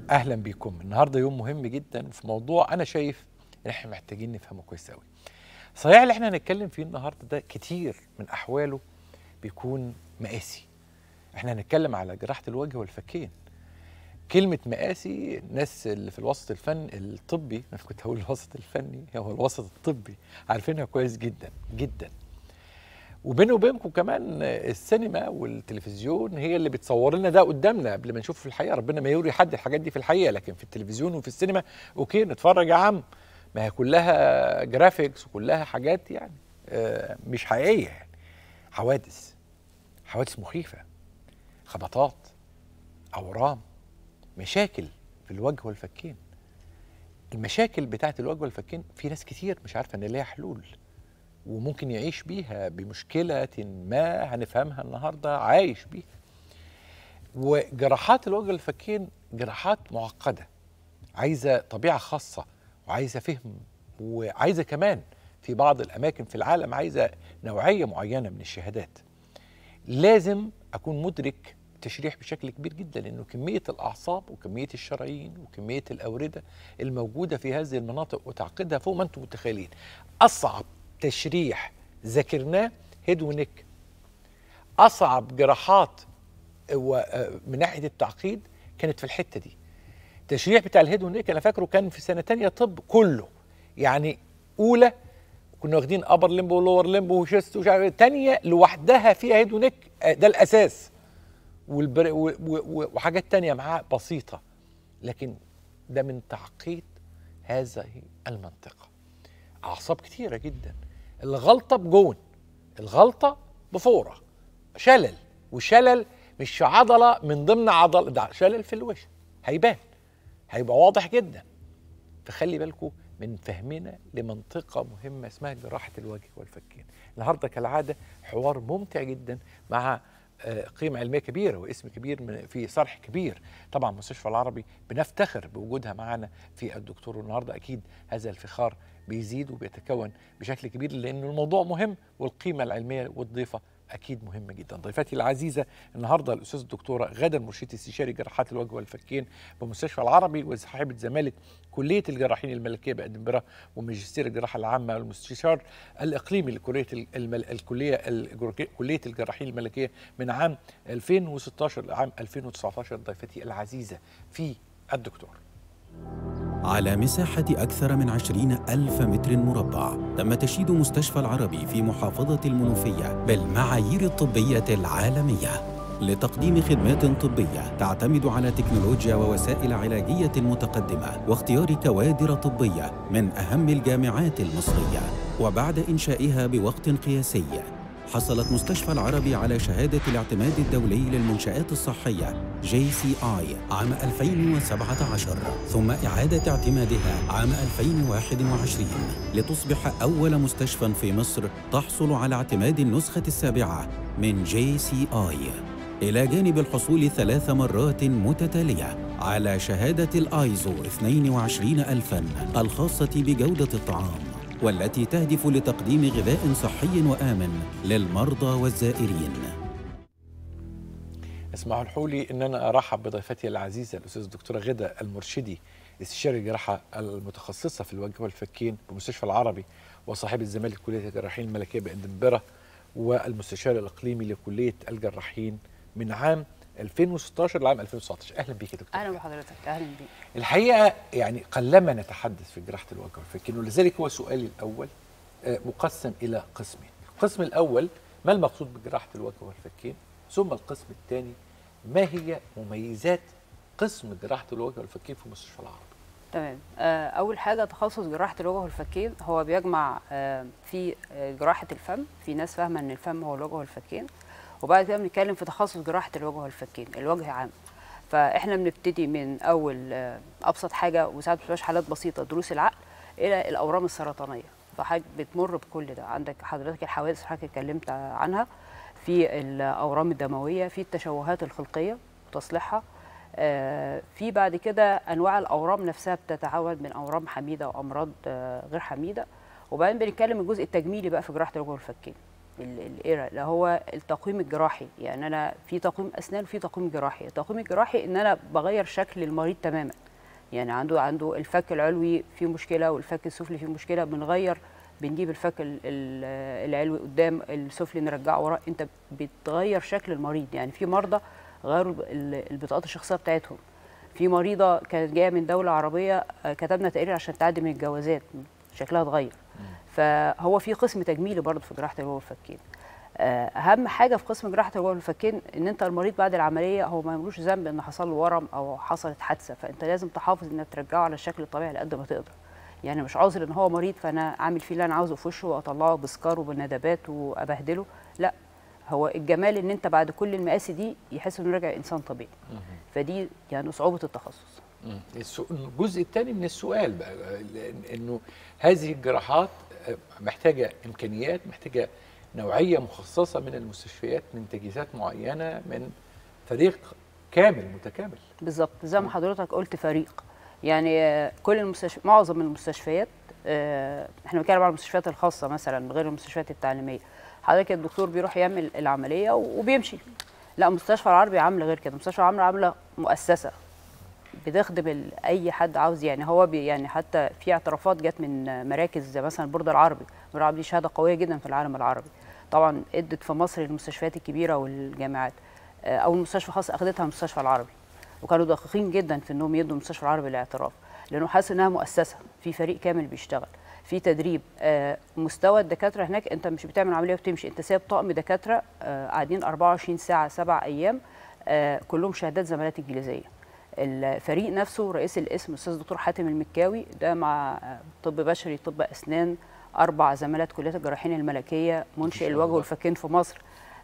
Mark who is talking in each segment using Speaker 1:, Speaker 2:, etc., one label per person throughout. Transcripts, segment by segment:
Speaker 1: اهلا بيكم النهارده يوم مهم جدا في موضوع انا شايف ان احنا محتاجين نفهمه كويس قوي صحيح اللي احنا هنتكلم فيه النهارده ده كتير من احواله بيكون مقاسي احنا هنتكلم على جراحه الوجه والفكين كلمة مقاسي الناس اللي في الوسط الفن الطبي أنا كنت هقول الوسط الفني هو الوسط الطبي عارفينها كويس جدا جدا وبيني وبينكم كمان السينما والتلفزيون هي اللي بتصور لنا ده قدامنا قبل ما نشوفه في الحقيقه ربنا ما يوري حد الحاجات دي في الحقيقه لكن في التلفزيون وفي السينما اوكي نتفرج يا عم ما هي كلها جرافيكس وكلها حاجات يعني آه مش حقيقيه يعني حوادث حوادث مخيفه خبطات اورام مشاكل في الوجه والفكين المشاكل بتاعت الوجه والفكين في ناس كتير مش عارفه ان ليها حلول وممكن يعيش بيها بمشكلة ما هنفهمها النهاردة عايش بيها وجراحات الوجه الفكين جراحات معقدة عايزة طبيعة خاصة وعايزة فهم وعايزة كمان في بعض الأماكن في العالم عايزة نوعية معينة من الشهادات لازم أكون مدرك تشريح بشكل كبير جدا لأنه كمية الأعصاب وكمية الشرايين وكمية الأوردة الموجودة في هذه المناطق وتعقيدها فوق ما أنتم متخيلين أصعب تشريح ذاكرناه هيد ونك اصعب جراحات من ناحيه التعقيد كانت في الحته دي التشريح بتاع الهيد والنيك انا فاكره كان في سنه تانية طب كله يعني اولى كنا واخدين ابر ليمبو ولور ليمبو وشيست ومش عارف تانية لوحدها فيها هيد ونيك ده الاساس والبر... و... و... وحاجات تانية معاه بسيطه لكن ده من تعقيد هذه المنطقه اعصاب كتيره جدا الغلطه بجون الغلطه بفوره شلل وشلل مش عضله من ضمن عضل ده شلل في الوش هيبان هيبقى واضح جدا فخلي بالكم من فهمنا لمنطقة مهمة اسمها جراحة الوجه والفكين النهاردة كالعادة حوار ممتع جدا مع قيمة علمية كبيرة واسم كبير في صرح كبير طبعا مستشفى العربي بنفتخر بوجودها معنا في الدكتور والنهاردة أكيد هذا الفخار بيزيد وبيتكون بشكل كبير لأن الموضوع مهم والقيمة العلمية والضيفة أكيد مهمة جدا ضيفتي العزيزة النهاردة الأستاذ الدكتورة غدا مرشدي استشاري جراحات الوجه والفكين بمستشفى العربي وصاحبة زمالة كلية الجراحين الملكية بأدنبرا وماجستير الجراحة العامة والمستشار الإقليمي لكلية المل... الكلية ال... كلية الجراحين الملكية من عام 2016 لعام 2019 ضيفتي العزيزة في الدكتور
Speaker 2: على مساحة أكثر من عشرين ألف متر مربع تم تشييد مستشفى العربي في محافظة المنوفية بالمعايير الطبية العالمية لتقديم خدمات طبية تعتمد على تكنولوجيا ووسائل علاجية متقدمة واختيار كوادر طبية من أهم الجامعات المصرية وبعد إنشائها بوقت قياسي حصلت مستشفى العربي على شهادة الاعتماد الدولي للمنشآت الصحية JCI عام 2017 ثم إعادة اعتمادها عام 2021 لتصبح أول مستشفى في مصر تحصل على اعتماد النسخة السابعة من JCI إلى جانب الحصول ثلاث مرات متتالية على شهادة الآيزو 22000 الخاصة بجودة الطعام والتي تهدف لتقديم غذاء صحي وآمن للمرضى والزائرين
Speaker 1: اسمحوا لي ان انا ارحب بضيفتي العزيزه الاستاذ الدكتوره غدا المرشدي استشاري الجراحه المتخصصه في الوجه والفكين بمستشفى العربي وصاحبه زماله كليه الجراحين الملكيه بادنبرا والمستشار الاقليمي لكليه الجراحين من عام 2016 لعام 2019 اهلا بيك يا دكتور
Speaker 3: اهلا بحضرتك اهلا بيك
Speaker 1: الحقيقه يعني قلما نتحدث في جراحه الوجه والفكين ولذلك هو سؤالي الاول مقسم الى قسمين القسم الاول ما المقصود بجراحه الوجه والفكين ثم القسم الثاني ما هي مميزات قسم جراحه الوجه والفكين في مستشفى العربي
Speaker 3: تمام اول حاجه تخصص جراحه الوجه والفكين هو بيجمع في جراحه الفم في ناس فاهمه ان الفم هو الوجه والفكين وبعد كده بنتكلم في تخصص جراحه الوجه والفكين الوجه عام فاحنا بنبتدي من اول ابسط حاجه وساعات بتبقاش حالات بسيطه دروس العقل الى الاورام السرطانيه فحضرتك بتمر بكل ده عندك حضرتك الحوادث حضرتك اتكلمت عنها في الاورام الدمويه في التشوهات الخلقيه وتصليحها آه في بعد كده انواع الاورام نفسها بتتعود من اورام حميده وامراض آه غير حميده وبعدين بنتكلم الجزء التجميلي بقى في جراحه الوجه والفكين ال- الايرا اللي هو التقويم الجراحي يعني انا في تقويم اسنان وفي تقويم جراحي التقويم الجراحي ان انا بغير شكل المريض تماما يعني عنده عنده الفك العلوي فيه مشكله والفك السفلي فيه مشكله بنغير بنجيب الفك ال- ال- العلوي قدام السفلي نرجعه ورا انت بتغير شكل المريض يعني في مرضى غيروا ال- البطاقات الشخصيه بتاعتهم في مريضه كانت جايه من دوله عربيه آه، كتبنا تقرير عشان تعدي من الجوازات شكلها اتغير فهو في قسم تجميلي برضه في جراحه الوجه والفكين آه، اهم حاجه في قسم جراحه الوجه والفكين ان انت المريض بعد العمليه هو ما ملوش ذنب ان حصل له ورم او حصلت حادثه فانت لازم تحافظ انك ترجعه على الشكل الطبيعي على قد ما تقدر يعني مش عذر ان هو مريض فانا اعمل فيه اللي انا عاوزه في وشه واطلعه بسكار وبندبات وابهدله لا هو الجمال ان انت بعد كل المقاسي دي يحس انه راجع انسان طبيعي فدي يعني صعوبه التخصص
Speaker 1: مم. السو- الجزء الثاني من السؤال بقى لأن- انه هذه الجراحات آه، محتاجه امكانيات محتاجه نوعيه مخصصه من المستشفيات من تجهيزات معينه من فريق كامل متكامل
Speaker 3: بالظبط زي ما حضرتك قلت فريق يعني آه، كل المستشفى معظم المستشفيات آه، احنا بنتكلم على المستشفيات الخاصه مثلا غير المستشفيات التعليميه حضرتك الدكتور بيروح يعمل العمليه وبيمشي لا مستشفى العربي عامله غير كده مستشفى العربي عامله مؤسسه بتخدم ال- اي حد عاوز يعني هو بي يعني حتى في اعترافات جت من مراكز زي مثلا البورد العربي البورد العربي دي شهاده قويه جدا في العالم العربي طبعا ادت في مصر للمستشفيات الكبيره والجامعات آه، اول مستشفى خاص اخدتها المستشفى العربي وكانوا دقيقين جدا في انهم يدوا المستشفى العربي الاعتراف لانه حاسس انها مؤسسه في فريق كامل بيشتغل في تدريب آه، مستوى الدكاتره هناك انت مش بتعمل عمليه وتمشي انت سايب طقم دكاتره آه، قاعدين 24 ساعه سبع ايام آه، كلهم شهادات زمالات انجليزيه الفريق نفسه رئيس القسم الاستاذ الدكتور حاتم المكاوي ده مع آه، طب بشري طب اسنان اربع زمالات كليه الجراحين الملكيه منشئ
Speaker 1: شاء
Speaker 3: الوجه
Speaker 1: الله.
Speaker 3: والفكين في مصر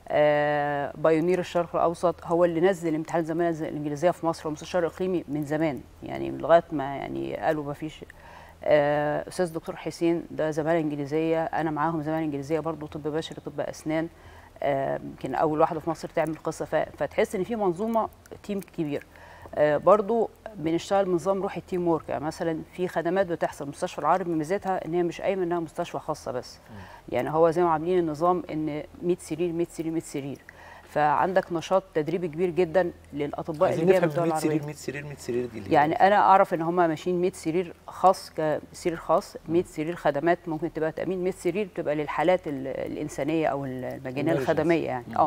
Speaker 3: آه، بايونير الشرق الاوسط هو اللي نزل امتحان الزماله الانجليزيه في مصر ومستشار اقليمي من زمان يعني من لغايه ما يعني قالوا ما فيش آه، استاذ دكتور حسين ده زماله انجليزيه انا معاهم زماله انجليزيه برضو طب بشري طب اسنان آه، يمكن اول واحده في مصر تعمل قصه ف- فتحس ان في منظومه تيم كبير آه، برضو بنشتغل بنظام روح التيم وورك يعني مثلا في خدمات بتحصل مستشفى العربي ميزتها ان هي مش قايمه انها مستشفى خاصه بس يعني هو زي ما عاملين النظام ان 100 سرير 100 سرير 100 سرير فعندك نشاط تدريبي كبير جدا للاطباء
Speaker 1: عايزين
Speaker 3: اللي جايه من
Speaker 1: نفهم
Speaker 3: الدول
Speaker 1: 100
Speaker 3: العربيه
Speaker 1: سرير 100 سرير 100 سرير دي اللي هي
Speaker 3: يعني انا اعرف ان هم ماشيين 100 سرير خاص كسرير خاص 100 سرير خدمات ممكن تبقى تامين 100 سرير بتبقى للحالات ال- الانسانيه او المجانيه
Speaker 1: Emergency.
Speaker 3: الخدميه يعني
Speaker 1: مم.
Speaker 3: اه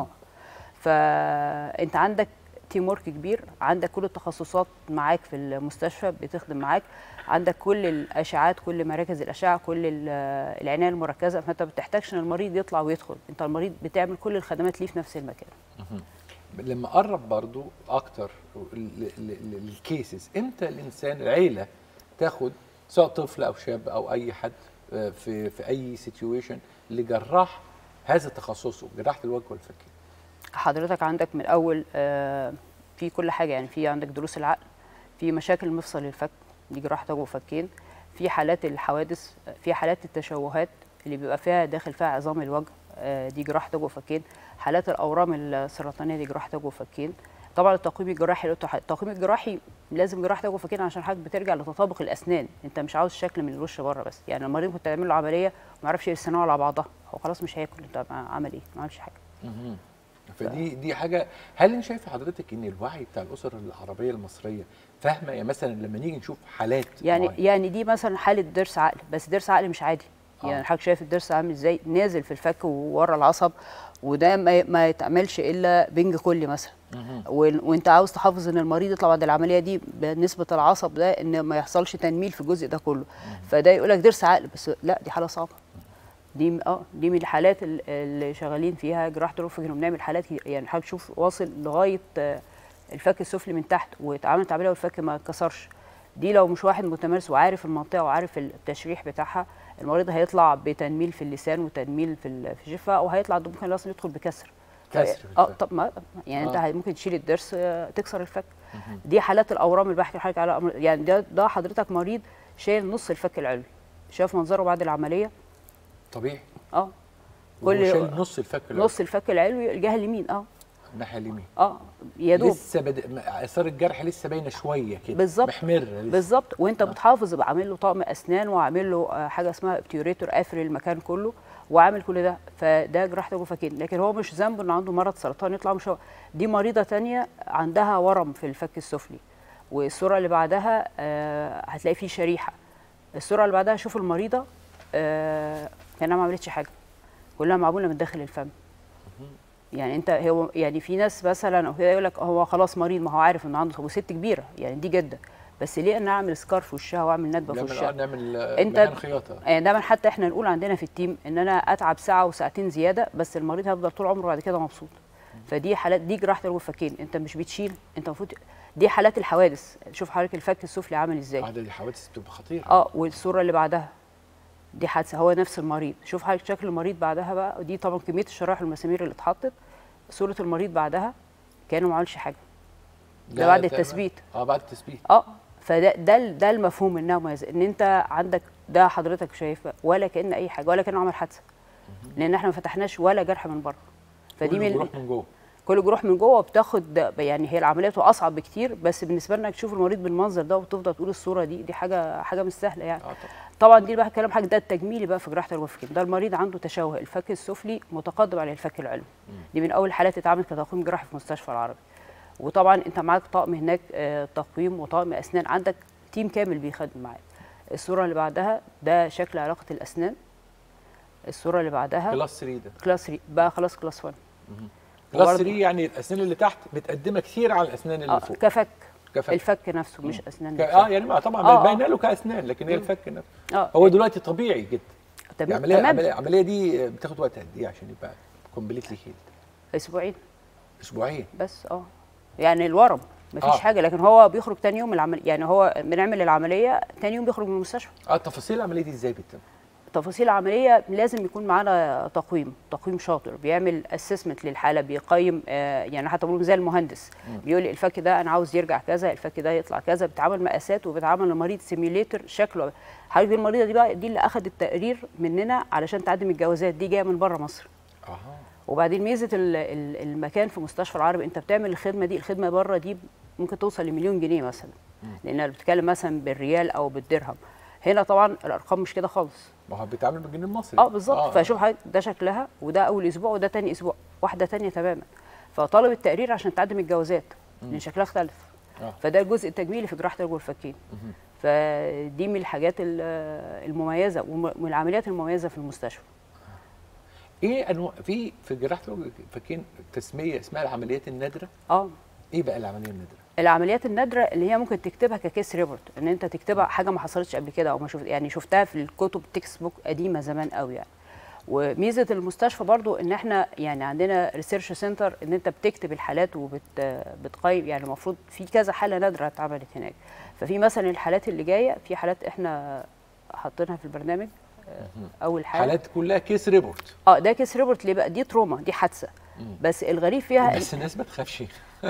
Speaker 3: فانت عندك تيم ورك كبير عندك كل التخصصات معاك في المستشفى بتخدم معاك عندك كل الاشعاعات كل مراكز الاشعه كل ال- العنايه المركزه فانت ما بتحتاجش ان المريض يطلع ويدخل انت المريض بتعمل كل الخدمات ليه في نفس المكان
Speaker 1: لما قرب برضو اكتر ل- ل- ل- للكيسز امتى الانسان العيله تاخد سواء طفل او شاب او اي حد آه، في في اي سيتويشن لجراح هذا تخصصه جراحه الوجه والفكين
Speaker 3: حضرتك عندك من اول آه، في كل حاجه يعني في عندك دروس العقل في مشاكل مفصل الفك دي جراحه وجه وفكين في حالات الحوادث في حالات التشوهات اللي بيبقى فيها داخل فيها عظام الوجه آه، دي جراحه وجه وفكين حالات الاورام السرطانيه دي جراحه وجه وفكين طبعا التقويم الجراحي اللي قلته ح- التقويم الجراحي لازم جراحه وجه وفكين عشان حضرتك بترجع لتطابق الاسنان انت مش عاوز شكل من الوش بره بس يعني المريض كنت تعمل له عمليه وما يعرفش يرسنها على بعضها هو خلاص مش هياكل انت عمل ايه ما عملش حاجه
Speaker 1: فدي دي حاجه هل انت شايف حضرتك ان الوعي بتاع الاسر العربيه المصريه فاهمه يعني مثلا لما نيجي نشوف حالات
Speaker 3: يعني
Speaker 1: معينة. يعني
Speaker 3: يعني دي مثلا حاله ضرس عقل بس ضرس عقل مش عادي
Speaker 1: آه.
Speaker 3: يعني حضرتك شايف الضرس عامل ازاي نازل في الفك وورا العصب وده ما, ما يتعملش الا بنج كلي مثلا وال- وانت عاوز تحافظ ان المريض يطلع بعد العمليه دي بنسبه العصب ده ان ما يحصلش تنميل في الجزء ده كله فده يقول لك ضرس عقل بس لا دي حاله صعبه دي م- اه دي من الحالات ال- اللي شغالين فيها جراحه الروفجن وبنعمل حالات كتير. يعني حضرتك شوف واصل لغايه آه، الفك السفلي من تحت واتعملت عمليه والفك ما اتكسرش دي لو مش واحد متمارس وعارف المنطقه وعارف التشريح بتاعها المريض هيطلع بتنميل في اللسان وتنميل في ال- في الشفه وهيطلع ممكن اصلا يدخل بكسر
Speaker 1: كسر
Speaker 3: ف-
Speaker 1: في
Speaker 3: اه
Speaker 1: الفك.
Speaker 3: طب ما يعني انت
Speaker 1: آه.
Speaker 3: هي- ممكن تشيل الضرس آه، تكسر الفك دي حالات الاورام اللي بحكي لحضرتك على أمر- يعني ده ده حضرتك مريض شايل نص الفك العلوي شاف منظره بعد العمليه
Speaker 1: طبيعي
Speaker 3: اه
Speaker 1: كل
Speaker 3: كل-
Speaker 1: شايل نص الفك العلوي،
Speaker 3: نص الفك العلوي الجهه اليمين اه
Speaker 1: الناحيه اليمين
Speaker 3: اه يا دوب
Speaker 1: لسه بد... اثار الجرح لسه باينه شويه كده
Speaker 3: بالظبط.
Speaker 1: محمره لسه
Speaker 3: بالظبط وانت بتحافظ يبقى عامل له طقم اسنان وعامل له آه، حاجه اسمها ابتيوريتور قافل المكان كله وعامل كل ده فده جراحه رجل فكين لكن هو مش ذنبه انه عنده مرض سرطان يطلع مش هو دي مريضه تانية عندها ورم في الفك السفلي والصوره اللي بعدها آه هتلاقي فيه شريحه الصوره اللي بعدها شوف المريضه آه كانها ما عملتش حاجه كلها معموله من داخل الفم يعني انت هو يعني في ناس مثلا او كده يقول لك هو خلاص مريض ما هو عارف انه عنده وست كبيره يعني دي جدا بس ليه انا اعمل سكار في وشها واعمل ندبه في
Speaker 1: نعمل
Speaker 3: وشها
Speaker 1: نعمل
Speaker 3: انت-
Speaker 1: مكان خياطه
Speaker 3: يعني دايما حتى احنا نقول عندنا في التيم ان انا اتعب ساعه وساعتين زياده بس المريض هيفضل طول عمره بعد كده مبسوط فدي حالات دي جراحه رجل فكين انت مش بتشيل انت المفروض دي حالات الحوادث شوف حضرتك الفك السفلي عامل ازاي
Speaker 1: عدد الحوادث بتبقى خطيره
Speaker 3: اه والصوره اللي بعدها دي حادثه هو نفس المريض شوف حضرتك شكل المريض بعدها بقى ودي طبعا كميه الشرايح والمسامير اللي اتحطت صوره المريض بعدها كانوا ما عملش حاجه ده بعد
Speaker 1: تمام.
Speaker 3: التثبيت.
Speaker 1: اه بعد التثبيت
Speaker 3: اه فده ده ال- ده المفهوم منها مميزه ان انت عندك ده حضرتك شايفه ولا كان اي حاجه ولا كانه عمل حادثه لان احنا ما فتحناش ولا جرح من بره فدي
Speaker 1: كله
Speaker 3: من
Speaker 1: بيروح من جوه
Speaker 3: كل جروح من جوه بتاخد يعني هي العمليه بتبقى اصعب بكتير بس بالنسبه لنا تشوف المريض بالمنظر ده وتفضل تقول الصوره دي دي حاجه حاجه مش سهله يعني
Speaker 1: اه طبعا
Speaker 3: طبعا دي بقى كلام حاجه ده التجميلي بقى في جراحه الوفكين ده المريض عنده تشوه الفك السفلي متقدم على الفك العلوي دي من اول الحالات اللي اتعملت كتقويم جراحي في مستشفى العربي وطبعا انت معاك طقم هناك آه، تقويم وطقم اسنان عندك تيم كامل بيخدم معاك الصوره اللي بعدها ده شكل علاقه الاسنان الصوره اللي بعدها
Speaker 1: كلاس 3 ده
Speaker 3: كلاس 3 بقى خلاص كلاس 1
Speaker 1: كلاس
Speaker 3: وبرضه-
Speaker 1: 3 يعني الاسنان اللي تحت متقدمه كتير على الاسنان اللي
Speaker 3: آه
Speaker 1: فوق
Speaker 3: كفك
Speaker 1: كفك.
Speaker 3: الفك نفسه مش اسنان
Speaker 1: ك-
Speaker 3: الفك.
Speaker 1: اه يعني ما طبعا
Speaker 3: آه، آه.
Speaker 1: باينه له كاسنان لكن هي الفك نفسه
Speaker 3: اه
Speaker 1: هو دلوقتي طبيعي جدا
Speaker 3: تمام
Speaker 1: العمليه
Speaker 3: تمام
Speaker 1: العمليه العمليه دي بتاخد وقت قد ايه عشان يبقى كومبليتلي هيلد
Speaker 3: اسبوعين
Speaker 1: اسبوعين
Speaker 3: بس اه يعني الورم مفيش
Speaker 1: آه.
Speaker 3: حاجه لكن هو بيخرج تاني يوم من العمل يعني هو بنعمل العمليه تاني يوم بيخرج من المستشفى
Speaker 1: اه تفاصيل العمليه دي ازاي بتتم
Speaker 3: تفاصيل العمليه لازم يكون معانا تقويم تقويم شاطر بيعمل اسسمنت للحاله بيقيم آه يعني حتى بقول زي المهندس بيقول لي الفك ده انا عاوز يرجع كذا الفك ده يطلع كذا بتعمل مقاسات وبتعمل للمريض سيميوليتر شكله حضرتك المريضه دي بقى دي اللي اخذت التقرير مننا علشان تعدم الجوازات دي جايه من بره مصر
Speaker 1: اها
Speaker 3: وبعدين ميزه ال- ال- المكان في مستشفى العربي انت بتعمل الخدمه دي الخدمه بره دي ممكن توصل لمليون جنيه مثلا لانها بتتكلم مثلا بالريال او بالدرهم هنا طبعا الارقام مش كده خالص
Speaker 1: ما هو بيتعامل بالجنيه المصري
Speaker 3: اه بالظبط فشوف حضرتك ده شكلها وده اول اسبوع وده تاني اسبوع واحده تانية تماما فطالب التقرير عشان تعدم الجوازات لان شكلها اختلف
Speaker 1: آه.
Speaker 3: فده الجزء التجميلي في جراحه رجل الفكين فدي من الحاجات ال- المميزه ومن العمليات المميزه في المستشفى
Speaker 1: ايه انواع في في جراحه الوجه فاكرين تسميه اسمها العمليات النادره
Speaker 3: اه
Speaker 1: ايه بقى العمليه النادره
Speaker 3: العمليات النادره اللي هي ممكن تكتبها ككيس ريبورت ان انت تكتبها حاجه ما حصلتش قبل كده او ما شفت يعني شفتها في الكتب تكست بوك قديمه زمان قوي يعني وميزه المستشفى برضو ان احنا يعني عندنا ريسيرش سنتر ان انت بتكتب الحالات وبتقيم يعني المفروض في كذا حاله نادره اتعملت هناك ففي مثلا الحالات اللي جايه في حالات احنا حاطينها في البرنامج آه، اول حاله
Speaker 1: حالات كلها كيس ريبورت
Speaker 3: اه ده كيس ريبورت ليه بقى دي تروما دي حادثه بس الغريب فيها
Speaker 1: بس الناس ما تخافش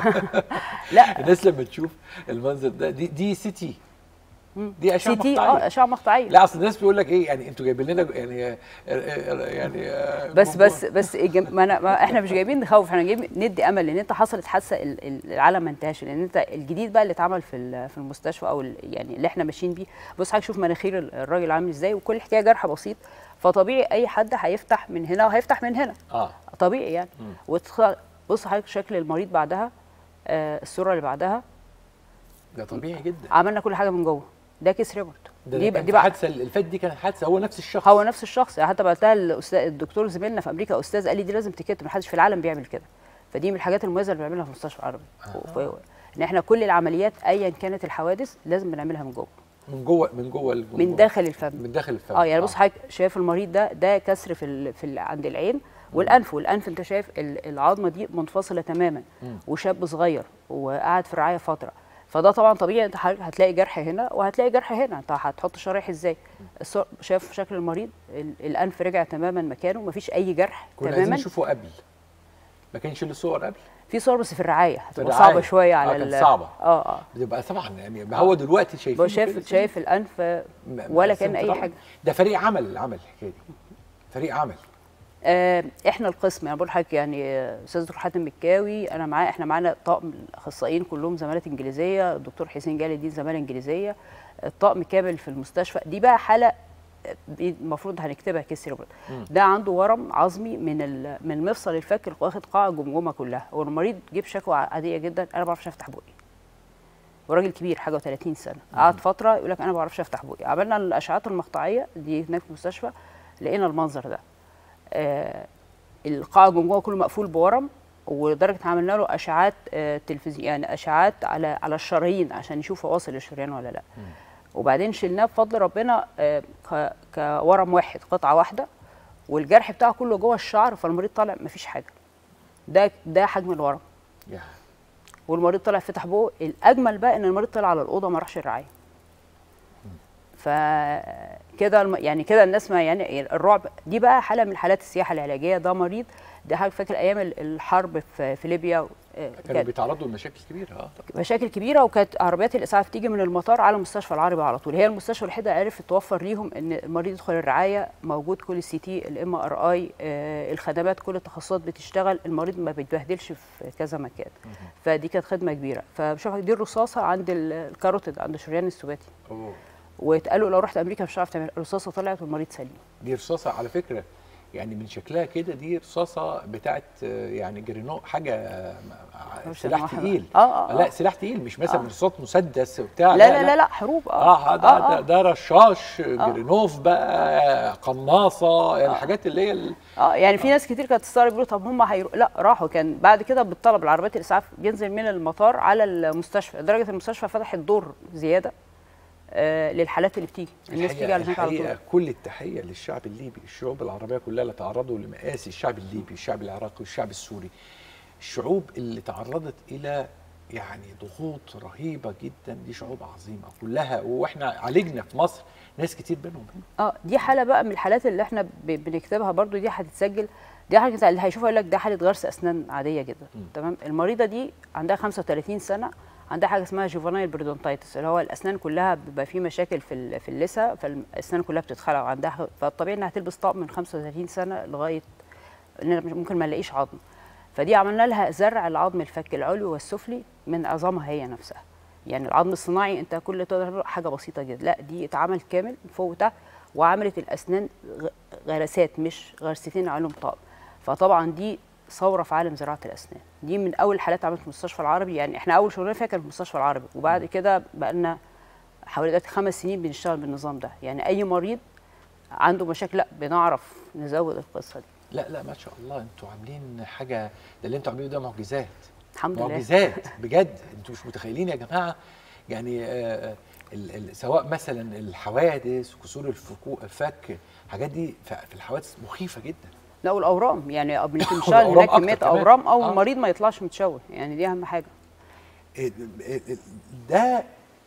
Speaker 3: لا
Speaker 1: الناس لما تشوف المنظر ده دي دي سي تي دي اشعه
Speaker 3: سي تي
Speaker 1: مقطعيه
Speaker 3: اه اشعه مقطعيه
Speaker 1: لا اصل الناس بيقول لك ايه يعني انتوا جايبين لنا يعني آه، آه، يعني آه،
Speaker 3: بس
Speaker 1: جمهور.
Speaker 3: بس بس الجم... ما أنا ما احنا مش جايبين نخوف احنا جايبين ندي امل لان انت حصلت حادثه ال- ال- العالم ما انتهاش لان انت الجديد بقى اللي اتعمل في ال- في المستشفى او ال- يعني اللي احنا ماشيين بيه بص حضرتك شوف مناخير ال- الراجل عامل ازاي وكل حكايه جرح بسيط فطبيعي اي حد هيفتح من هنا وهيفتح من هنا
Speaker 1: اه
Speaker 3: طبيعي يعني وتخ... بص حضرتك شكل المريض بعدها آه الصوره اللي بعدها
Speaker 1: ده طبيعي جدا
Speaker 3: عملنا كل حاجه من جوه ده كيس ريبورت
Speaker 1: ده
Speaker 3: دي
Speaker 1: دي
Speaker 3: بقى
Speaker 1: بقى
Speaker 3: دي بقى
Speaker 1: حادثه اللي فاتت دي كانت حادثه هو نفس الشخص
Speaker 3: هو نفس الشخص يعني حتى بعتها الاستاذ الدكتور زميلنا في امريكا استاذ قال لي دي لازم تكتب محدش في العالم بيعمل كده فدي من الحاجات المميزه اللي بنعملها في المستشفى العربي ف- ان احنا كل العمليات ايا كانت الحوادث لازم بنعملها من جوه
Speaker 1: من جوه من جوه الجمهور.
Speaker 3: من داخل الفم
Speaker 1: من داخل الفم
Speaker 3: اه يعني بص حضرتك شايف المريض ده ده كسر في ال في ال عند العين والانف والانف انت شايف ال- العظمه دي منفصله تماما وشاب صغير وقعد في الرعايه فتره فده طبعا طبيعي انت حضرتك هتلاقي جرح هنا وهتلاقي جرح هنا انت هتحط شرايح ازاي الصور- شايف شكل المريض ال- الانف رجع تماما مكانه مفيش اي جرح
Speaker 1: كنا عايزين
Speaker 3: تماما
Speaker 1: نشوفه قبل ما كانش له صور قبل
Speaker 3: في صور بس في الرعايه هتبقى
Speaker 1: الرعاية.
Speaker 3: صعبه شويه على
Speaker 1: آه، كانت
Speaker 3: ال-
Speaker 1: صعبة.
Speaker 3: اه اه
Speaker 1: بتبقى طبعا يعني ما هو دلوقتي شايفين
Speaker 3: بص شايف شايف الانف ولا كان اي حاجه
Speaker 1: ده فريق عمل اللي عمل الحكايه دي فريق عمل
Speaker 3: آه، احنا القسم يعني بقول لحضرتك يعني آه، استاذ دكتور حاتم مكاوي انا معاه احنا معانا طاقم الاخصائيين كلهم زمالات انجليزيه الدكتور حسين جالي دي زماله انجليزيه الطقم كامل في المستشفى دي بقى حاله دي المفروض هنكتبها كيس سيربرال ده عنده ورم عظمي من ال- من مفصل الفك واخد قاع الجمجمه كلها هو المريض جيب شكوى عاديه جدا انا ما بعرفش افتح بقي وراجل كبير حاجه و30 سنه قعد فتره يقول لك انا ما بعرفش افتح بقي عملنا الاشعات المقطعيه دي هناك في المستشفى لقينا المنظر ده آه القاع الجمجمه كله مقفول بورم ولدرجه عملنا له اشعات آه تلفزيون يعني اشعات على على الشرايين عشان يشوف هو واصل للشريان ولا لا وبعدين شلناه بفضل ربنا آه ك- كورم واحد قطعه واحده والجرح بتاعه كله جوه الشعر فالمريض طالع مفيش حاجه ده ده حجم الورم
Speaker 1: يا
Speaker 3: والمريض طلع فتح بقه الاجمل بقى ان المريض طلع على الاوضه ما راحش الرعايه فكده الم- يعني كده الناس ما يعني الرعب دي بقى حاله من حالات السياحه العلاجيه ده مريض ده حاجه فاكر ايام ال- الحرب في, في ليبيا آه،
Speaker 1: كانوا
Speaker 3: كانت
Speaker 1: بيتعرضوا لمشاكل كبيره اه
Speaker 3: مشاكل كبيره وكانت عربيات الاسعاف تيجي من المطار على مستشفى العربي على طول هي المستشفى الوحيده اللي عرفت توفر ليهم ان المريض يدخل الرعايه موجود كل السي تي الام ار اي الخدمات كل التخصصات بتشتغل المريض ما بيتبهدلش في كذا مكان فدي كانت خدمه كبيره فبشوف دي الرصاصه عند ال- الكاروتيد عند شريان السباتي
Speaker 1: أوه.
Speaker 3: واتقالوا لو رحت امريكا مش هتعرف تعمل الرصاصه طلعت والمريض سليم
Speaker 1: دي رصاصه على فكره يعني من شكلها كده دي رصاصه بتاعت آه، يعني جرينو حاجه آه،
Speaker 3: مش
Speaker 1: سلاح
Speaker 3: واحدة.
Speaker 1: تقيل
Speaker 3: آه، آه، آه.
Speaker 1: لا سلاح تقيل مش مثلا
Speaker 3: آه.
Speaker 1: رصاص مسدس وبتاع
Speaker 3: لا لا لا لا حروب
Speaker 1: اه ده,
Speaker 3: آه،
Speaker 1: ده,
Speaker 3: آه.
Speaker 1: ده رشاش جرينوف بقى قناصه الحاجات اللي هي ال-
Speaker 3: اه يعني في ناس كتير كانت تستغرب يقولوا طب هم هيرو... لا راحوا كان بعد كده بالطلب العربيات الاسعاف بينزل من المطار على المستشفى لدرجه المستشفى فتحت دور زياده آه للحالات اللي بتيجي الناس بتيجي على هناك على
Speaker 1: الحقيقه
Speaker 3: طول
Speaker 1: كل التحيه للشعب الليبي الشعوب العربيه كلها اللي تعرضوا لمآسي الشعب الليبي الشعب العراقي والشعب السوري الشعوب اللي تعرضت الى يعني ضغوط رهيبه جدا دي شعوب عظيمه كلها واحنا عالجنا في مصر ناس كتير منهم
Speaker 3: اه دي حاله بقى من الحالات اللي احنا ب... بنكتبها برضو دي هتتسجل دي حاجه اللي هيشوفها يقول لك ده حاله غرس اسنان عاديه جدا تمام المريضه دي عندها 35 سنه عندها حاجه اسمها جوفانايل بريدونتايتس اللي هو الاسنان كلها بيبقى فيه مشاكل في ال- في اللثه فالاسنان كلها بتتخلع وعندها فالطبيعي انها تلبس طقم من 35 سنه لغايه ان مش- ممكن ما نلاقيش عظم فدي عملنا لها زرع العظم الفك العلوي والسفلي من عظامها هي نفسها يعني العظم الصناعي انت كل تقدر تعمله حاجه بسيطه جدا لا دي اتعمل كامل فوق وتحت وعملت الاسنان غ- غرسات مش غرستين عليهم طقم فطبعا دي ثوره في عالم زراعه الاسنان دي من اول حالات عملت في المستشفى العربي يعني احنا اول شغلنا فيها كان في المستشفى العربي وبعد كده بقى لنا حوالي دلوقتي خمس سنين بنشتغل بالنظام ده يعني اي مريض عنده مشاكل لا بنعرف نزود القصه دي
Speaker 1: لا لا ما شاء الله انتوا عاملين حاجه ده اللي انتوا عاملينه ده معجزات
Speaker 3: الحمد لله
Speaker 1: معجزات بجد انتوا مش متخيلين يا جماعه يعني آه ال ال سواء مثلا الحوادث كسور الفكو- الفك الحاجات دي ف- في الحوادث مخيفه جدا
Speaker 3: لا والاورام يعني ممكن نشتغل
Speaker 1: والأورام
Speaker 3: هناك
Speaker 1: أكتر
Speaker 3: كميه
Speaker 1: كمان.
Speaker 3: اورام او
Speaker 1: آه.
Speaker 3: المريض ما يطلعش متشوه يعني دي اهم حاجه
Speaker 1: إيه- إيه- ده آه،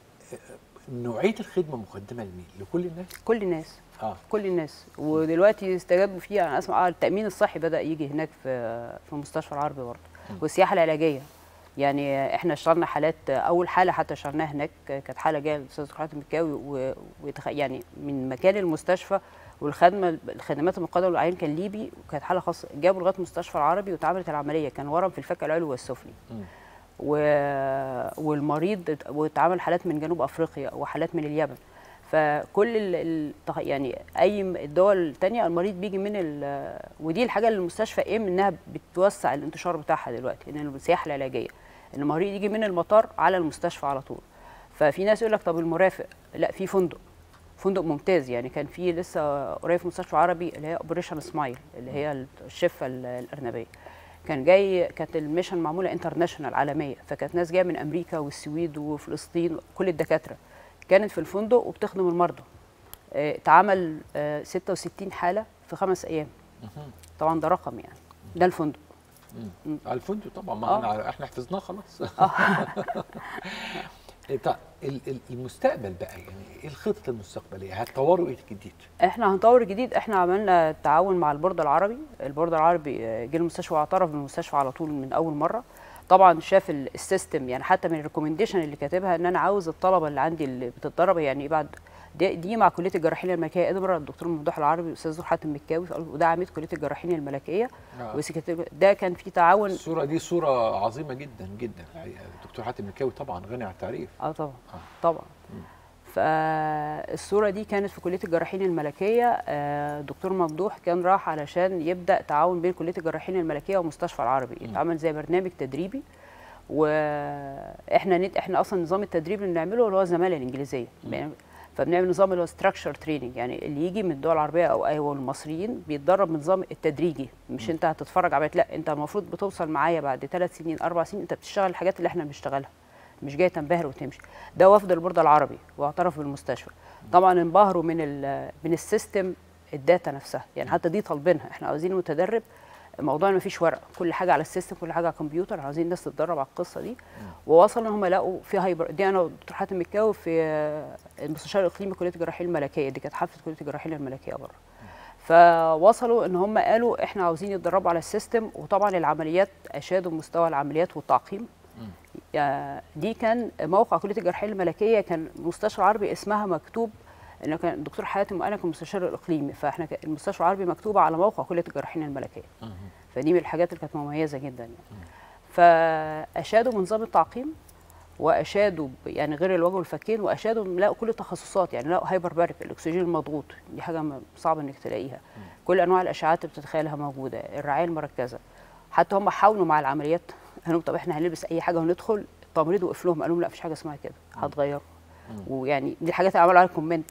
Speaker 1: نوعيه الخدمه مقدمه لمين؟ لكل الناس؟
Speaker 3: كل الناس
Speaker 1: اه
Speaker 3: كل الناس ودلوقتي استجابوا فيه انا اسمع آه، التامين الصحي بدا يجي هناك في في المستشفى العربي برضه والسياحه العلاجيه يعني احنا اشتغلنا حالات اول حاله حتى اشتغلناها هناك كانت حاله جايه الاستاذ حاتم الكاوي و- ويتخ- يعني من مكان المستشفى والخدمه الخدمات المقدمه للعيان كان ليبي وكانت حاله خاصه جابوا لغايه المستشفى العربي واتعملت العمليه كان ورم في الفك العلوي والسفلي
Speaker 1: مم.
Speaker 3: و... والمريض ات- واتعمل حالات من جنوب افريقيا وحالات من اليمن فكل ال... ال... تخ- يعني اي م- الدول الثانيه المريض بيجي من ال... ودي الحاجه اللي المستشفى ايه انها بتوسع الانتشار بتاعها دلوقتي ان السياحه العلاجيه ان المريض يجي من المطار على المستشفى على طول ففي ناس يقول لك طب المرافق لا في فندق فندق ممتاز يعني كان في لسه قريب في مستشفى عربي اللي هي اوبريشن سمايل اللي هي الشفه ال- الارنبيه كان جاي كانت الميشن معموله انترناشونال عالميه فكانت ناس جايه من امريكا والسويد وفلسطين كل الدكاتره كانت في الفندق وبتخدم المرضى آه، اتعمل آه، 66 حاله في خمس ايام طبعا ده رقم يعني ده الفندق
Speaker 1: على الفندق طبعا ما
Speaker 3: آه.
Speaker 1: احنا احنا حفظناه خلاص طيب ال- ال- المستقبل بقى يعني ايه الخطط المستقبليه؟ هتطوروا ايه جديد؟
Speaker 3: احنا هنطور جديد احنا عملنا تعاون مع البورد العربي البورد العربي آه، جه المستشفى واعترف بالمستشفى على طول من اول مره طبعا شاف ال- السيستم يعني حتى من الريكومنديشن اللي كاتبها ان انا عاوز الطلبه اللي عندي اللي بتتدرب يعني بعد دي, دي مع كليه الجراحين الملكيه ادمرا الدكتور ممدوح العربي والاستاذ ذو حاتم مكاوي وده عميد كليه الجراحين الملكيه
Speaker 1: آه.
Speaker 3: وسكرتير ده كان في تعاون
Speaker 1: الصوره دي صوره عظيمه جدا جدا الحقيقه الدكتور حاتم مكاوي طبعا غني عن التعريف
Speaker 3: اه طبعا طبعا فالصوره دي كانت في كليه الجراحين الملكيه آه، دكتور ممدوح كان راح علشان يبدا تعاون بين كليه الجراحين الملكيه ومستشفى العربي يتعمل زي برنامج تدريبي واحنا نت... احنا اصلا نظام التدريب اللي بنعمله اللي هو الزماله الانجليزيه بنعمل- فبنعمل نظام اللي هو ستراكشر تريننج يعني اللي يجي من الدول العربيه او ايوه المصريين بيتدرب بنظام التدريجي مش انت هتتفرج على لا انت المفروض بتوصل معايا بعد ثلاث سنين اربع سنين انت بتشتغل الحاجات اللي احنا بنشتغلها مش جاي تنبهر وتمشي ده وفد البورد العربي واعترف بالمستشفى طبعا انبهروا من ال من السيستم الداتا نفسها يعني حتى دي طالبينها احنا عاوزين متدرب موضوع ما فيش ورق كل حاجه على السيستم كل حاجه على الكمبيوتر عاوزين الناس تتدرب على القصه دي ووصلوا ان هم لقوا في هايبر دي انا ودكتور حاتم مكاوي في آه، المستشار الاقليمي كليه الجراحين الملكيه دي كانت حفله كليه الجراحين الملكيه بره فوصلوا ان هم قالوا احنا عاوزين يتدربوا على السيستم وطبعا العمليات اشادوا مستوى العمليات والتعقيم يا- دي كان موقع كليه الجراحين الملكيه كان مستشفى العربي اسمها مكتوب انه كان الدكتور حاتم وانا كمستشار الاقليمي فاحنا ك- المستشفى العربي مكتوبه على موقع كليه الجراحين الملكيه فدي من الحاجات اللي كانت مميزه جدا يعني فاشادوا بنظام التعقيم واشادوا ب- يعني غير الوجه والفكين واشادوا إن لقوا كل التخصصات يعني لقوا هايبر باريك الاكسجين المضغوط دي حاجه م- صعب انك تلاقيها كل انواع الاشعاعات اللي بتتخيلها موجوده الرعايه المركزه حتى هم حاولوا مع العمليات قالوا لهم طب احنا هنلبس اي حاجه وندخل التمريض وقف لهم قال لهم لا مفيش حاجه اسمها كده هتغيروا ويعني دي الحاجات اللي عملوا عليها كومنت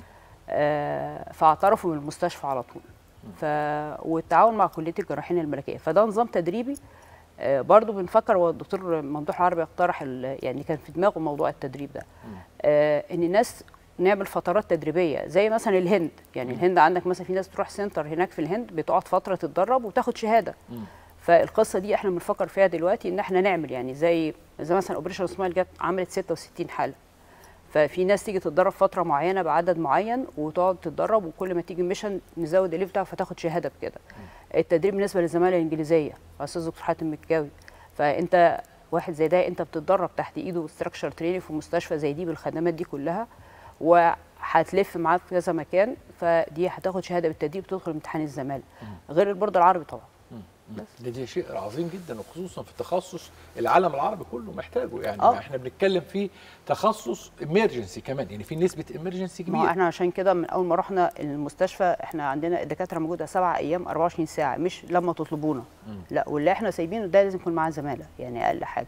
Speaker 3: آه فاعترفوا من المستشفى على طول ف والتعاون مع كليه الجراحين الملكيه فده نظام تدريبي آه برضو بنفكر هو الدكتور ممدوح العربي اقترح ال- يعني كان في دماغه موضوع التدريب ده آه ان الناس نعمل فترات تدريبيه زي مثلا الهند يعني الهند عندك مثلا في ناس بتروح سنتر هناك في الهند بتقعد فتره تتدرب وتاخد شهاده فالقصه دي احنا بنفكر فيها دلوقتي ان احنا نعمل يعني زي زي مثلا اوبريشن سمايل جت عملت 66 حاله ففي ناس تيجي تتدرب فتره معينه بعدد معين وتقعد تتدرب وكل ما تيجي ميشن نزود الليف بتاعها فتاخد شهاده بكده التدريب بالنسبه للزماله الانجليزيه استاذ دكتور حاتم مكاوي فانت واحد زي ده انت بتتدرب تحت ايده ستراكشر تريننج في مستشفى زي دي بالخدمات دي كلها وهتلف معاه في كذا مكان فدي هتاخد شهاده بالتدريب تدخل امتحان الزماله غير البورد العربي طبعا
Speaker 1: ده دي شيء عظيم جدا وخصوصا في تخصص العالم العربي كله محتاجه يعني
Speaker 3: آه.
Speaker 1: احنا بنتكلم في تخصص امرجنسي كمان يعني في نسبه امرجنسي
Speaker 3: ما هو
Speaker 1: كبيره
Speaker 3: احنا عشان كده من اول ما رحنا المستشفى احنا عندنا الدكاتره موجوده سبع ايام 24 ساعه مش لما تطلبونا لا واللي احنا سايبينه ده لازم يكون معاه زماله يعني اقل حاجه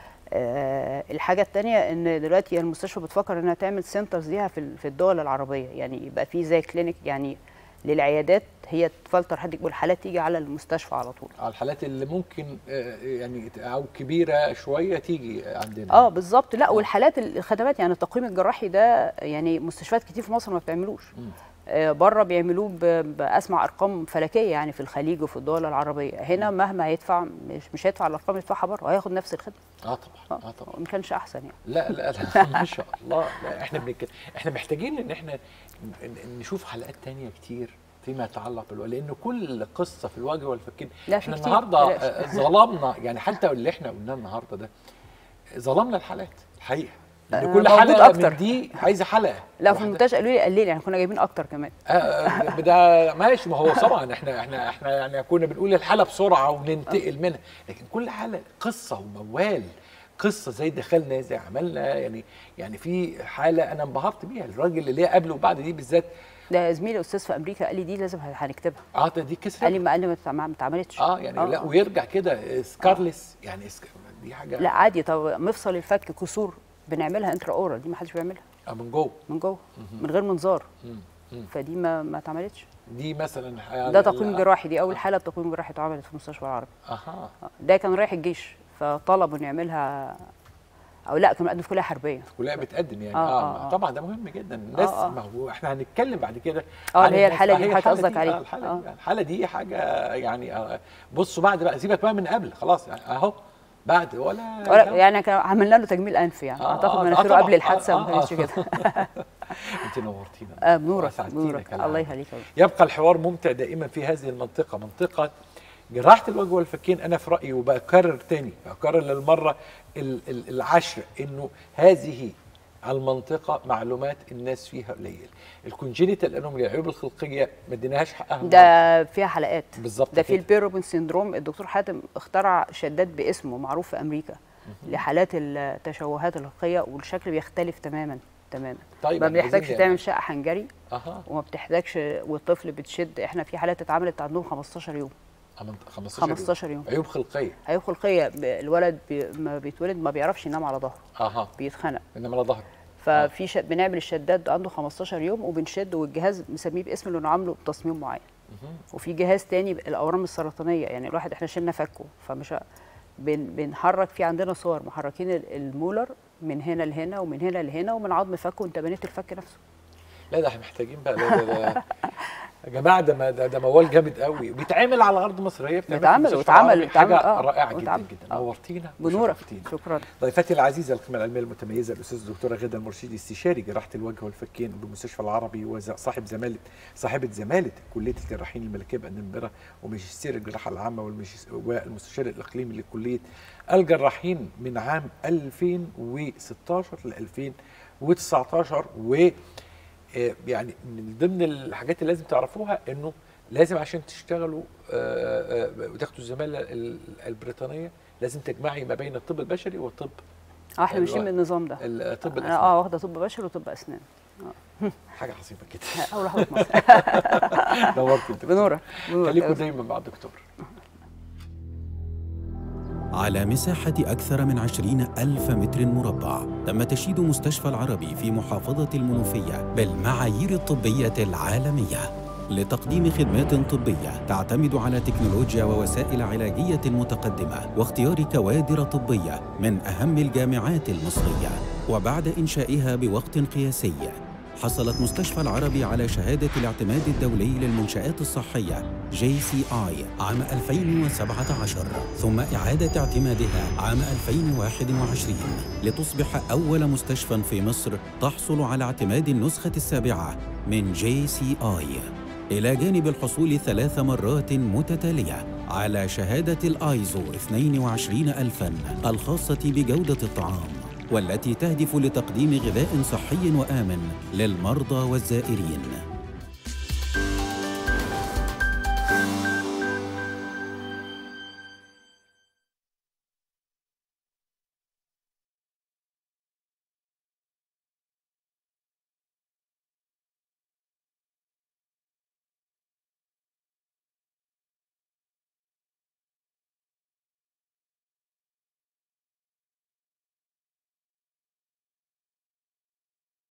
Speaker 3: آه الحاجه الثانيه ان دلوقتي المستشفى بتفكر انها تعمل سنترز ليها في ال- في الدول العربيه يعني يبقى في زي كلينيك يعني للعيادات هي تفلتر حد والحالات تيجي على المستشفى على طول
Speaker 1: على الحالات اللي ممكن آه، يعني او كبيره شويه تيجي عندنا
Speaker 3: اه بالظبط لا والحالات ال- الخدمات يعني التقويم الجراحي ده يعني مستشفيات كتير في مصر ما بتعملوش آه بره بيعملوه ب- باسمع ارقام فلكيه يعني في الخليج وفي الدول العربيه هنا مهما هيدفع مش مش هيدفع الارقام اللي يدفعها بره وهياخد نفس الخدمه
Speaker 1: اه طبعا اه طبعا
Speaker 3: ما كانش احسن يعني
Speaker 1: لا لا لا ما شاء الله لا احنا بنك... احنا محتاجين ان احنا ن- ن- نشوف حلقات تانية كتير فيما يتعلق بالوجه لان كل قصه في الوجه والفكين
Speaker 3: لا، في
Speaker 1: احنا
Speaker 3: كتير،
Speaker 1: النهارده
Speaker 3: بلاش.
Speaker 1: آه، ظلمنا يعني حتى اللي احنا قلناه النهارده ده ظلمنا الحالات الحقيقه لان
Speaker 3: آه،
Speaker 1: كل
Speaker 3: موجود
Speaker 1: حلقه
Speaker 3: أكتر.
Speaker 1: من دي عايزه حلقه
Speaker 3: لا في
Speaker 1: واحدة.
Speaker 3: المونتاج قالوا لي قليل يعني كنا جايبين اكتر كمان
Speaker 1: آه، آه، ده ماشي ما هو طبعا احنا احنا احنا يعني كنا بنقول الحلقه بسرعه وننتقل منها لكن كل حلقه قصه وموال قصه زي دخلنا زي عملنا يعني يعني في حاله انا انبهرت بيها الراجل اللي ليها قبل وبعد دي بالذات
Speaker 3: ده زميلي استاذ في امريكا قال لي دي لازم هنكتبها
Speaker 1: اه ده دي كسرت
Speaker 3: قال لي ما قال لي ما تتع- ما اتعملتش
Speaker 1: اه يعني لا ويرجع كده سكارلس يعني سك... دي حاجه
Speaker 3: لا عادي طب مفصل الفك كسور بنعملها انترا اورال دي ما حدش بيعملها
Speaker 1: آه من جوه
Speaker 3: من جوه من غير منظار
Speaker 1: مم. مم.
Speaker 3: فدي ما ما اتعملتش
Speaker 1: دي مثلا ح-
Speaker 3: ده تقويم
Speaker 1: لا.
Speaker 3: جراحي دي اول حاله تقويم جراحي اتعملت في المستشفى العربي
Speaker 1: اها
Speaker 3: ده كان رايح الجيش فطلبوا نعملها او لا كان مقدم في كليه حربيه
Speaker 1: كلها بتقدم يعني
Speaker 3: آه،
Speaker 1: اه,
Speaker 3: آه،
Speaker 1: آه
Speaker 3: آه.
Speaker 1: طبعا ده مهم جدا الناس
Speaker 3: آه، آه.
Speaker 1: ما هو احنا هنتكلم بعد كده
Speaker 3: آه،
Speaker 1: عن
Speaker 3: اللي هي
Speaker 1: الناس.
Speaker 3: الحالة دي
Speaker 1: هي
Speaker 3: حضرتك قصدك
Speaker 1: دي،
Speaker 3: عليها.
Speaker 1: آه الحاله
Speaker 3: آه.
Speaker 1: دي الحاله دي حاجه يعني آه بصوا بعد بقى سيبك بقى من قبل خلاص يعني اهو بعد ولا
Speaker 3: ولا يعني كان عملنا له تجميل انف يعني
Speaker 1: آه،
Speaker 3: اعتقد
Speaker 1: آه،
Speaker 3: مناخيره
Speaker 1: طبعاً.
Speaker 3: قبل الحادثه
Speaker 1: آه،
Speaker 3: ما
Speaker 1: آه،
Speaker 3: كانتش
Speaker 1: آه.
Speaker 3: كده
Speaker 1: انت نورتينا
Speaker 3: آه، بنورك
Speaker 1: وأسعدتينا
Speaker 3: بنورك
Speaker 1: كالعادة.
Speaker 3: الله يخليك يا رب.
Speaker 1: يبقى الحوار ممتع دائما في هذه المنطقة منطقة جراحة الوجه والفكين أنا في رأيي وبكرر تاني بكرر للمرة ال- ال- العشر إنه هذه المنطقة معلومات الناس فيها قليل الكونجينيتال انومالي العيوب الخلقية ما اديناهاش حقها
Speaker 3: ده فيها حلقات
Speaker 1: بالظبط
Speaker 3: ده في
Speaker 1: كده.
Speaker 3: البيروبن سيندروم الدكتور حاتم اخترع شداد باسمه معروف في امريكا لحالات التشوهات الخلقيه والشكل بيختلف تماما تماما
Speaker 1: طيب
Speaker 3: ما
Speaker 1: إحنا عايزين
Speaker 3: بنحتاجش تعمل شقه حنجري
Speaker 1: اها
Speaker 3: وما بتحتاجش والطفل بتشد احنا في حالات اتعملت عندهم 15 يوم
Speaker 1: 15 يوم.
Speaker 3: 15 يوم
Speaker 1: عيوب خلقيه
Speaker 3: عيوب خلقيه ب- الولد بي ما بيتولد ما بيعرفش ينام على ظهره
Speaker 1: اها
Speaker 3: بيتخنق
Speaker 1: انما على ظهره
Speaker 3: ففي ش... بنعمل الشداد عنده 15 يوم وبنشد والجهاز مسميه باسم اللي عامله تصميم معين وفي جهاز تاني الاورام السرطانيه يعني الواحد احنا شلنا فكه فمش ه- بن... بنحرك في عندنا صور محركين ال- المولر من هنا لهنا ومن هنا لهنا ومن عظم فكه وانت بنيت الفك نفسه
Speaker 1: لا ده احنا محتاجين بقى ده, ده, ده يا جماعه ده ما- ده, ده موال جامد قوي بيتعمل على ارض مصريه بتعمل في
Speaker 3: بيتعمل
Speaker 1: مستشفى
Speaker 3: واتعمل-
Speaker 1: عربي، حاجه
Speaker 3: اتعمل، آه،
Speaker 1: رائعه جدا
Speaker 3: واتعمل.
Speaker 1: جدا
Speaker 3: آه.
Speaker 1: نورتينا
Speaker 3: بنورك
Speaker 1: وشرفتينا.
Speaker 3: شكرا
Speaker 1: ضيفتي العزيزه القيمه العلميه المتميزه الاستاذ الدكتوره غدا المرشدي استشاري جراحه الوجه والفكين بمستشفى العربي وصاحب زماله صاحبه زماله كليه الجراحين الملكيه بأنبرة وماجستير الجراحه العامه والماجس- والمستشار الاقليمي لكليه الجراحين من عام 2016 ل 2019 و آه، يعني من ضمن الحاجات اللي لازم تعرفوها انه لازم عشان تشتغلوا آه، آه، وتاخدوا الزماله ال- البريطانيه لازم تجمعي ما بين الطب البشري والطب
Speaker 3: اه احنا ماشيين
Speaker 1: الواحد.
Speaker 3: بالنظام ده
Speaker 1: الطب
Speaker 3: انا
Speaker 1: الاسنان
Speaker 3: اه واخده طب بشري وطب اسنان
Speaker 1: حاجه عظيمه جدا
Speaker 3: اول واحده في مصر
Speaker 1: نورت الدكتور
Speaker 3: بنورك بنورك.
Speaker 1: خليكم دايما مع الدكتور
Speaker 2: على مساحة أكثر من عشرين ألف متر مربع تم تشييد مستشفى العربي في محافظة المنوفية بالمعايير الطبية العالمية لتقديم خدمات طبية تعتمد على تكنولوجيا ووسائل علاجية متقدمة واختيار كوادر طبية من أهم الجامعات المصرية وبعد إنشائها بوقت قياسي حصلت مستشفى العربي على شهادة الاعتماد الدولي للمنشآت الصحية JCI عام 2017 ثم إعادة اعتمادها عام 2021 لتصبح أول مستشفى في مصر تحصل على اعتماد النسخة السابعة من JCI إلى جانب الحصول ثلاث مرات متتالية على شهادة الآيزو 22000 الخاصة بجودة الطعام والتي تهدف لتقديم غذاء صحي وآمن للمرضى والزائرين